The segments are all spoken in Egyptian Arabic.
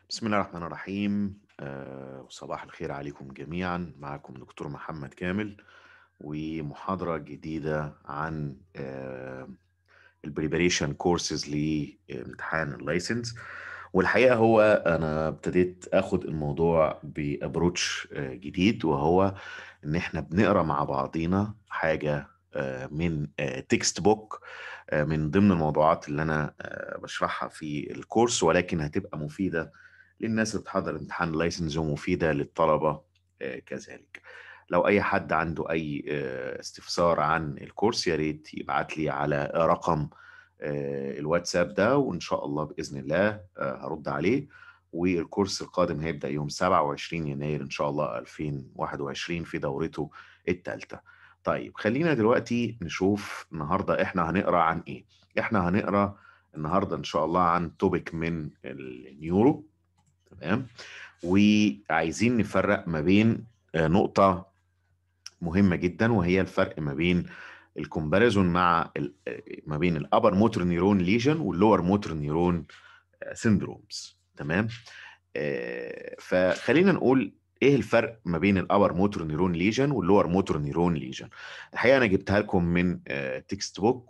بسم الله الرحمن الرحيم آه، وصباح الخير عليكم جميعا معكم دكتور محمد كامل ومحاضرة جديدة عن البريبريشن كورسز لامتحان اللايسنس والحقيقة هو أنا ابتديت أخد الموضوع بأبروتش جديد وهو إن إحنا بنقرأ مع بعضينا حاجة آه، من تكست بوك من ضمن الموضوعات اللي أنا آه، بشرحها في الكورس ولكن هتبقى مفيدة للناس اللي بتحضر امتحان اللايسنس ومفيدة للطلبة آه، كذلك لو أي حد عنده أي آه، استفسار عن الكورس يا ريت يبعت لي على رقم آه، الواتساب ده وإن شاء الله بإذن الله آه، هرد عليه والكورس القادم هيبدأ يوم 27 يناير إن شاء الله 2021 في دورته الثالثة طيب خلينا دلوقتي نشوف النهاردة إحنا هنقرأ عن إيه إحنا هنقرأ النهاردة إن شاء الله عن توبيك من النيورو تمام وعايزين نفرق ما بين آه، نقطة مهمة جدا وهي الفرق ما بين الكومباريزون مع ال- آه، ما بين الابر موتور نيرون ليجن واللور موتور نيرون سيندرومز تمام آه، فخلينا نقول ايه الفرق ما بين الابر موتور نيرون ليجن واللور موتور نيرون ليجن الحقيقه انا جبتها لكم من تكست بوك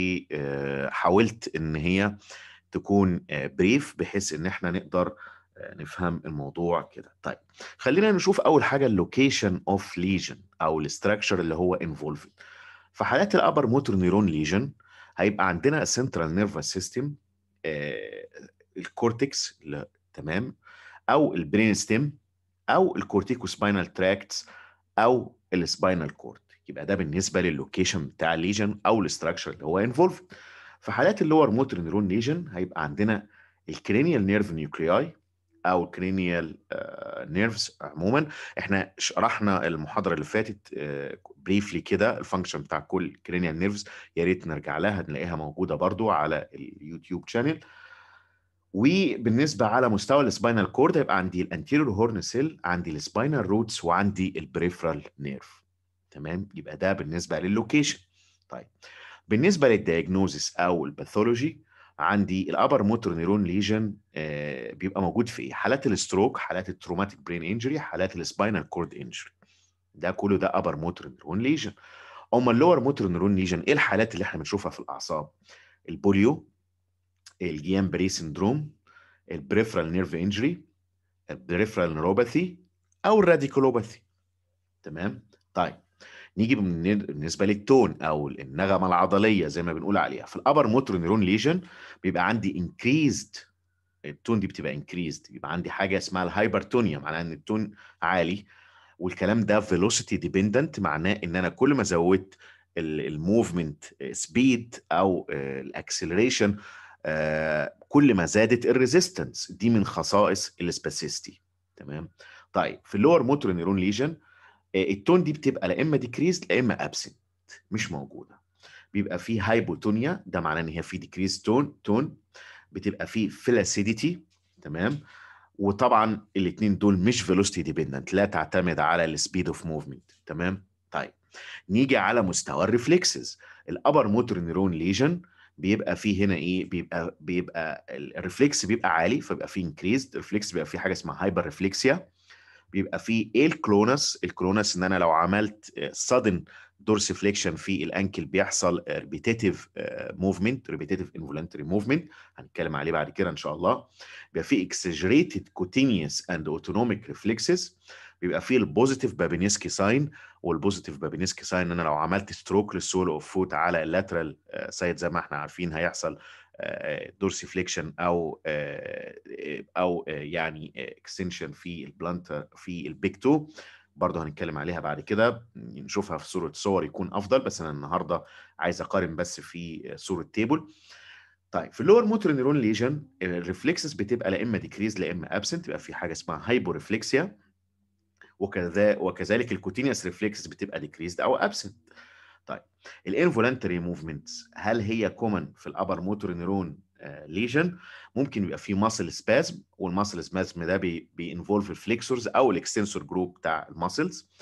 وحاولت ان هي تكون بريف بحيث ان احنا نقدر آه، نفهم الموضوع كده طيب خلينا نشوف اول حاجه اللوكيشن اوف ليجن او الاستراكشر اللي هو انفولفد في حالات الابر موتور نيرون ليجن هيبقى عندنا السنترال نيرفس سيستم الكورتكس ل- تمام او البرين ستيم او الكورتيكو سباينال تراكتس او السباينال كورد يبقى ده بالنسبه للوكيشن بتاع الليجن او الاستراكشر اللي هو انفولفد في حالات اللور موتور نيرون ليجن هيبقى عندنا الكرينيال نيرف نيوكلياي او الكرينيال نيرفز عموما احنا شرحنا المحاضره اللي فاتت بريفلي كده الفانكشن بتاع كل كرينيال نيرفز يا ريت نرجع لها نلاقيها موجوده برضو على اليوتيوب شانل وبالنسبه على مستوى السباينال كورد هيبقى عندي الانتيريور هورن سيل عندي السباينال روتس وعندي البريفرال نيرف تمام يبقى ده بالنسبه للوكيشن طيب بالنسبه للدياجنوزس او الباثولوجي عندي الابر موتور نيرون ليجن بيبقى موجود في ايه حالات الستروك حالات التروماتيك برين انجري حالات السباينال كورد انجري ده كله ده ابر موتور نيرون ليجن اما اللور موتور نيرون ليجن ايه الحالات اللي احنا بنشوفها في الاعصاب البوليو الجيان بري سندروم البريفرال نيرف انجري البريفرال نيروباثي او الراديكولوباثي تمام طيب نيجي من- بالنسبه للتون او النغمه العضليه زي ما بنقول عليها في الابر موتور نيرون ليجن بيبقى عندي انكريزد التون دي بتبقى انكريزد يبقى عندي حاجه اسمها الهايبرتونيا معناها ان التون عالي والكلام ده فيلوسيتي ديبندنت معناه ان انا كل ما زودت الموفمنت سبيد او الاكسلريشن كل ما زادت الريزيستنس دي من خصائص السباسيستي تمام طيب في اللور موتور نيرون ليجن التون دي بتبقى لا اما ديكريز لا اما ابسنت مش موجوده بيبقى فيه هايبوتونيا ده معناه ان هي في ديكريز تون تون بتبقى فيه فلاسيديتي تمام وطبعا الاثنين دول مش فيلوسيتي ديبندنت لا تعتمد على السبيد اوف موفمنت تمام طيب نيجي على مستوى الريفلكسز الابر موتور نيرون ليجن بيبقى فيه هنا ايه بيبقى بيبقى الريفلكس بيبقى عالي فبيبقى فيه انكريزد الريفلكس بيبقى فيه حاجه اسمها هايبر ريفلكسيا بيبقى فيه ايه الكلونس الكلونس ان انا لو عملت سادن دورسيفليكشن في الانكل بيحصل ريبيتيتيف موفمنت ريبيتيتيف انفولنتري موفمنت هنتكلم عليه بعد كده ان شاء الله بيبقى فيه اكسجريتد كوتينيوس اند اوتونوميك ريفلكسز بيبقى فيه البوزيتيف بابينسكي ساين والبوزيتيف بابينسكي ساين ان انا لو عملت ستروك للسول اوف فوت على اللاترال سايد زي ما احنا عارفين هيحصل دورسيفليكشن او آه، او آه، يعني اكستنشن في البلانتر في البيك تو برضه هنتكلم عليها بعد كده نشوفها في صورة صور يكون أفضل بس أنا النهاردة عايز أقارن بس في صورة تيبل طيب في اللور موتور نيرون ليجن الريفلكسز بتبقى لا اما ديكريز لا اما ابسنت يبقى في حاجه اسمها هايبوريفلكسيا وكذا وكذلك الكوتينيوس ريفلكسز بتبقى ديكريزد او ابسنت طيب الانفولنتري موفمنتس هل هي كومن في الابر موتور نيرون ليجن ممكن يبقى في ماسل سبازم والماسل سبازم ده بينفولف الفليكسورز او الاكستنسور جروب بتاع الماسلز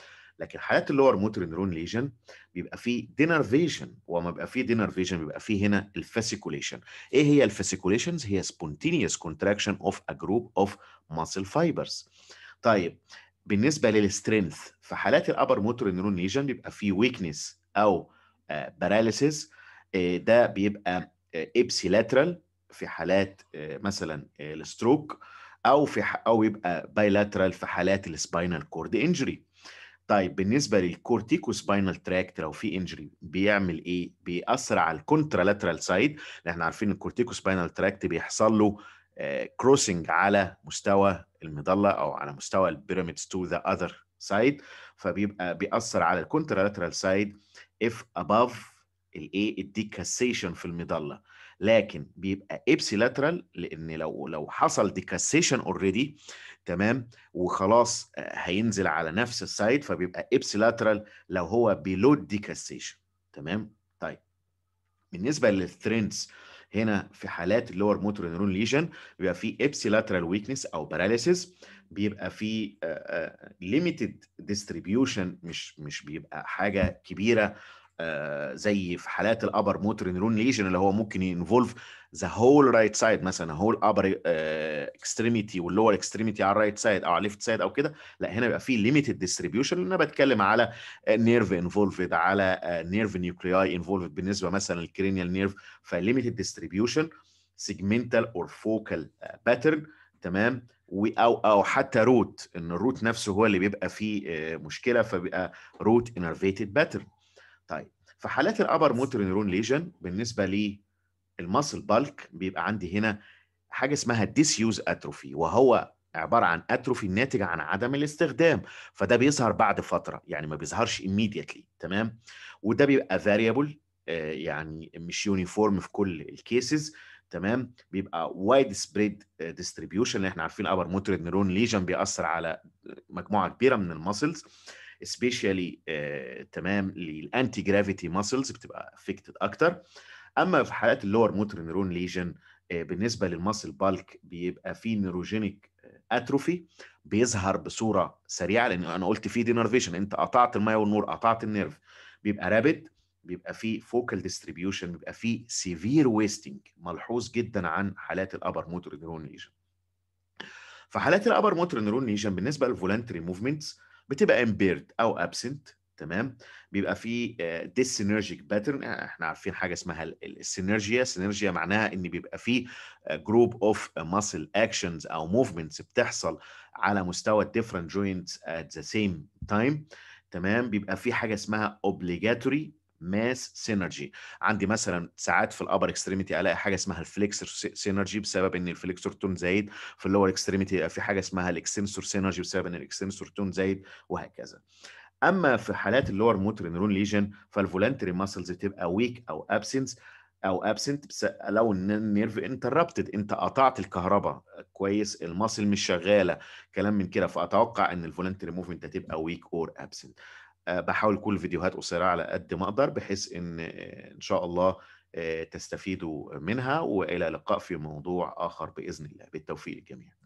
لكن حالات اللور موتور نيرون ليجن بيبقى فيه دينرفيشن وما بيبقى فيه دينرفيشن بيبقى فيه هنا الفاسيكوليشن ايه هي الفاسيكوليشنز هي spontaneous contraction of a group of muscle fibers طيب بالنسبه للسترينث في حالات الابر موتور نيرون ليجن بيبقى فيه ويكنس او باراليسيس ده بيبقى ابسيلاترال في حالات آه، مثلا آه، الستروك او في ح- او يبقى بايلاترال في حالات السباينال كورد انجري طيب بالنسبه للكورتيكو سباينال تراكت لو في انجري بيعمل ايه بيأثر على الكونترالاترال سايد احنا عارفين الكورتيكو سباينال تراكت بيحصل له كروسنج على مستوى المظله او على مستوى البيراميدز تو ذا اذر سايد فبيبقى بيأثر على الكونترالاترال سايد if above الايه الديكاسيشن في المظله لكن بيبقى ابسيلاترال لان لو لو حصل ديكاسيشن اوريدي تمام وخلاص آه، هينزل على نفس السايد فبيبقى ابسيلاترال لو هو بيلو ديكاسيشن تمام طيب بالنسبه للثرينز هنا في حالات اللور موتور نيرون ليجن بيبقى في ابسيلاترال ويكنس او باراليسيس بيبقى في ليميتد ديستريبيوشن مش مش بيبقى حاجه كبيره آه، زي في حالات الابر موتور نيرون ليجن اللي هو ممكن ينفولف ذا هول رايت سايد مثلا هول ابر اكستريميتي واللور اكستريميتي على الرايت سايد او على الليفت سايد او كده لا هنا بيبقى في ليميتد ديستريبيوشن لان انا بتكلم على نيرف انفولفد على نيرف نيوكلياي انفولفد بالنسبه مثلا للكرينيال نيرف فليميتد ديستريبيوشن سيجمنتال اور فوكال باترن تمام و- او او حتى روت ان الروت نفسه هو اللي بيبقى فيه آه، مشكله فبيبقى روت انرفيتد باترن طيب في حالات الابر موتور نيرون ليجن بالنسبه للماسل بالك بيبقى عندي هنا حاجه اسمها ديسيوز اتروفي وهو عباره عن اتروفي ناتج عن عدم الاستخدام فده بيظهر بعد فتره يعني ما بيظهرش immediately تمام وده بيبقى فاريبل يعني مش يونيفورم في كل الكيسز تمام بيبقى وايد سبريد ديستريبيوشن اللي احنا عارفين ابر موتور نيرون ليجن بيأثر على مجموعه كبيره من المسلز سبيشالي تمام للانتي جرافيتي ماسلز بتبقى افكتد اكتر اما في حالات اللور موتور نيرون ليجن بالنسبه للماسل بالك بيبقى في نيروجينيك اتروفي بيظهر بصوره سريعه لان انا قلت في دينرفيشن انت قطعت الميه والنور قطعت النيرف بيبقى رابد بيبقى في فوكال ديستريبيوشن بيبقى في سيفير ويستنج ملحوظ جدا عن حالات الابر موتور نيرون ليجن في حالات الابر موتور نيرون ليجن بالنسبه للفولنتري موفمنتس بتبقى امبيرد او ابسنت تمام بيبقى في ديسينرجيك باترن احنا عارفين حاجه اسمها السينرجيا السينرجيا معناها ان بيبقى في جروب اوف ماسل اكشنز او موفمنتس بتحصل على مستوى different joints at the same time تمام بيبقى في حاجه اسمها obligatory ماس سينرجي عندي مثلا ساعات في الابر اكستريميتي الاقي حاجه اسمها الفليكسور سينرجي بسبب ان الفليكسور تون زايد في اللور اكستريميتي يبقى في حاجه اسمها الاكستنسور سينرجي بسبب ان الاكستنسور تون زايد وهكذا اما في حالات اللور موتور نيرون ليجن فالفولنتري ماسلز بتبقى ويك او ابسنس او ابسنت بس لو ان النيرف انتربتد انت قطعت الكهرباء كويس الماسل مش شغاله كلام من كده فاتوقع ان الفولنتري موفمنت هتبقى ويك اور ابسنت بحاول كل فيديوهات قصيره على قد ما اقدر بحيث ان ان شاء الله تستفيدوا منها والى لقاء في موضوع اخر باذن الله بالتوفيق للجميع